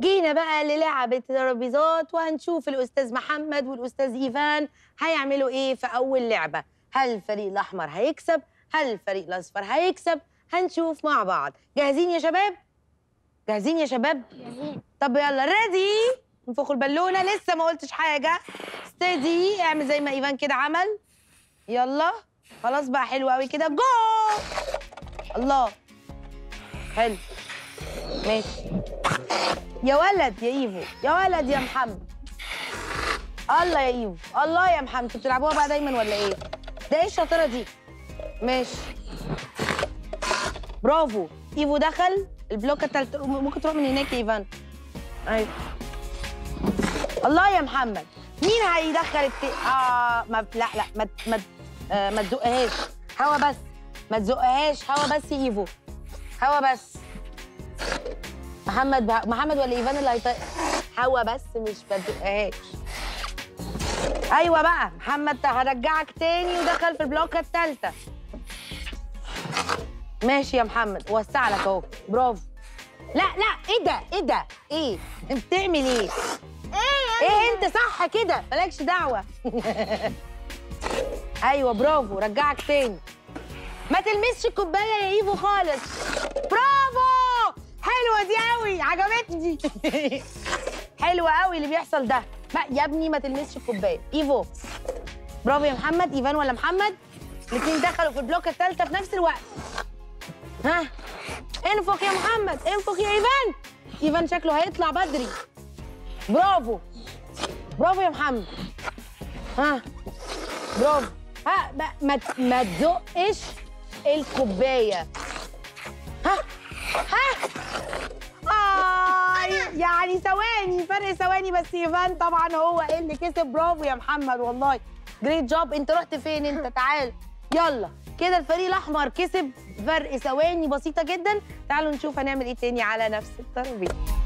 جينا بقى للعب الترابيزات وهنشوف الاستاذ محمد والاستاذ ايفان هيعملوا ايه في اول لعبه هل الفريق الاحمر هيكسب هل الفريق الاصفر هيكسب هنشوف مع بعض جاهزين يا شباب جاهزين يا شباب طب يلا ريدي انفخوا البالونه لسه ما قلتش حاجه ستدي اعمل زي ما ايفان كده عمل يلا خلاص بقى حلو قوي كده جو الله حلو ماشي يا ولد يا ايفو يا ولد يا محمد الله يا ايفو الله يا محمد انتوا بتلعبوها بقى دايما ولا ايه ده ايه الشطاره دي ماشي برافو ايفو دخل البلوكه التالتة ممكن تروح من هناك يا ايفان ايوه الله يا محمد مين هيدخل الت... اه ما لا لا ما ما آه ما تزقهاش هوا بس ما تزقهاش هوا بس يا ايفو هوا بس محمد بها... محمد ولا ايفان اللي هيطير هوا بس مش ما تزقهاش ايوه بقى محمد هرجعك تاني ودخل في البلوكه الثالثه ماشي يا محمد وسع لك اهو برافو لا لا ايه ده ايه ده ايه انت بتعمل ايه ايه ايه انت صح كده مالكش دعوه ايوه برافو رجعك تاني ما تلمسش الكوبايه يا ايفو خالص برافو حلوه دي قوي عجبتني حلوه قوي اللي بيحصل ده ما يا ابني ما تلمسش الكوبايه ايفو برافو يا محمد ايفان ولا محمد الاثنين دخلوا في البلوك الثالثه في نفس الوقت ها انفخ يا محمد انفخ يا ايفان ايفان شكله هيطلع بدري برافو برافو يا محمد ها برافو ها ما ما, ما تزقش الكوبايه ها ها آه يعني ثواني فرق ثواني بس ايفان طبعا هو اللي كسب برافو يا محمد والله جريت جوب انت رحت فين انت تعال يلا كده الفريق الاحمر كسب فرق ثواني بسيطه جدا تعالوا نشوف هنعمل ايه تاني على نفس الترابيزه